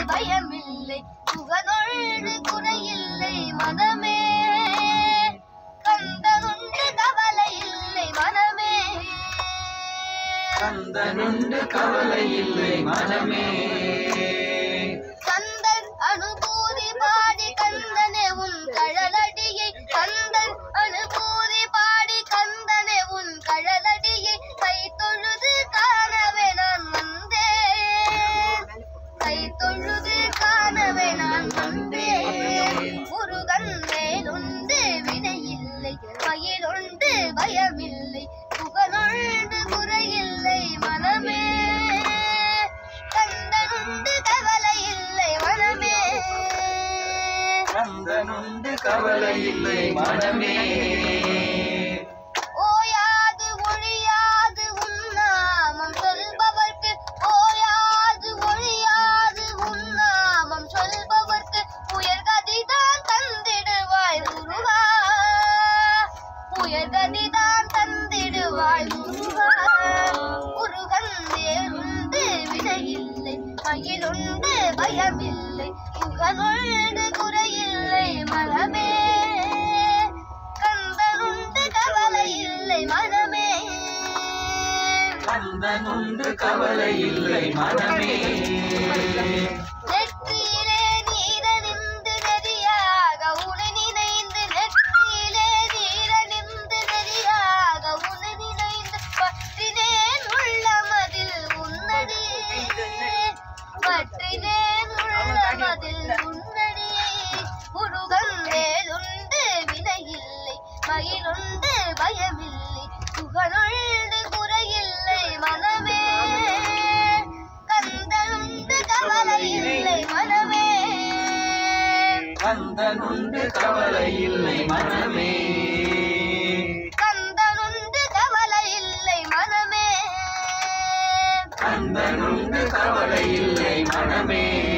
பயமில்லை புகழொழு குறையில்லை மனமே கந்தனுண்டு கவலை இல்லை மனமே கந்தனுண்டு கவலை இல்லை மனமே கந்தன் அனுபூதி பாடி கந்தனே உன் கழலடியை கந்தன் அனுபூதி பாடி கந்தனே உன் கழலடியை கை தொழுது காணவே நான் வந்தேன் கை தொழுது காணவே நான் வந்தேன் முருகன் மேலுண்டு வினையில்லை மயிலுண்டு பயமில்லை புகழொண்டு குறையில்லை மனமே கந்தனுண்டு கவலை இல்லை மனமே கந்தனுண்டு கவலை இல்லை மனமே ஓயாது ஒழியாது உன்னாமம் சொல்பவர்க்கு ஓயாது ஒழியாது உன்னாமம் சொல்பவர்க்கு உயர்கதிதான் தந்திடுவாய் முருகா உயர்கதிதான் தந்திடுவாய் முருகா முருகன் வேறுண்டு வினையில்லை மயிலுண்டு பயமில்லை புகழொண்டு குறையில்லை மனமே கந்தனுண்டு கவலை இல்லை மனமே கந்தனுண்டு கவலை இல்லை மனமே நெற்றியிலே நீரணிந்து நெறியாக உனை நினைந்து நெற்றியிலே நீரணிந்து நெறியாக உனை நினைந்து பற்றினேன் உள்ளமதில் உன்னடி பற்றினேன் உள்ளமதில் உன்னடியை முருகன் வேலுண்டு வினையில்லை மயிலுண்டு பயமில்லை புகழொண்டு குறையில்லை மனமே கந்தனுண்டு கவலை இல்லை மனமே கந்தனுண்டு கவலை இல்லை மனமே கந்தனுண்டு கவலை இல்லை மனமே கந்தனுண்டு கவலை இல்லை மனமே